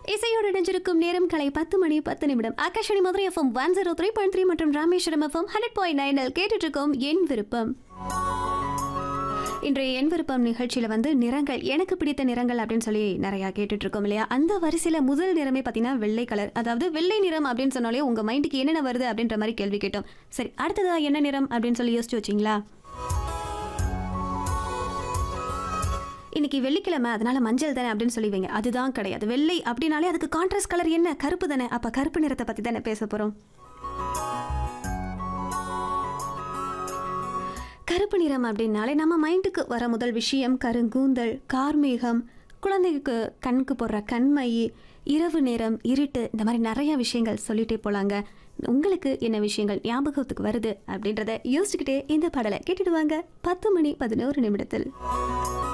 இசையோடு இணைஞ்சிருக்கும் நேரம் கலை பத்து மணி பத்து நிமிடம் Akashvani Madurai FM one zero three point three மற்றும் ராமேஸ்வரம் எஃப்எம் ஹண்ட்ரட் பாயிண்ட் நைனில் கேட்டுட்டு இருக்கோம் என் விருப்பம் இன்றைய என் விருப்பம் நிகழ்ச்சியில வந்து நிறங்கள் எனக்கு பிடித்த நிறங்கள் அப்படின்னு சொல்லி நிறைய கேட்டுட்டு இருக்கோம் இல்லையா அந்த வரிசையில முதல் நிறமே பார்த்தீங்கன்னா வெள்ளை கலர் அதாவது வெள்ளை நிறம் அப்படின்னு சொன்னாலே உங்க மைண்டுக்கு என்னென்ன வருது அப்படின்ற மாதிரி கேள்வி கேட்டோம் சரி அடுத்ததா என்ன நிறம் அப்படின்னு சொல்லி யோசிச்சு வச்சிங்களா இன்னைக்கு வெள்ளிக்கிழமை அதனால மஞ்சள் தானே அப்படின்னு சொல்லுவீங்க அதுதான் கிடையாது வெள்ளை அப்படின்னாலே அதுக்கு கான்ட்ராஸ்ட் கலர் என்ன கருப்பு தானே அப்ப கருப்பு நிறத்தை பத்தி தானே பேச போறோம் கருப்பு நிறம் அப்படின்னாலே நம்ம மைண்டுக்கு வர முதல் விஷயம் கருங்கூந்தல் கார்மேகம் குழந்தைக்கு கண்ணுக்கு போடுற கண்மை இரவு நேரம் இருட்டு இந்த மாதிரி நிறைய விஷயங்கள் சொல்லிட்டே போலாங்க உங்களுக்கு என்ன விஷயங்கள் ஞாபகத்துக்கு வருது அப்படின்றத யோசிச்சுக்கிட்டே இந்த பாடலை கேட்டுடுவாங்க பத்து மணி பதினோரு நிமிடத்தில்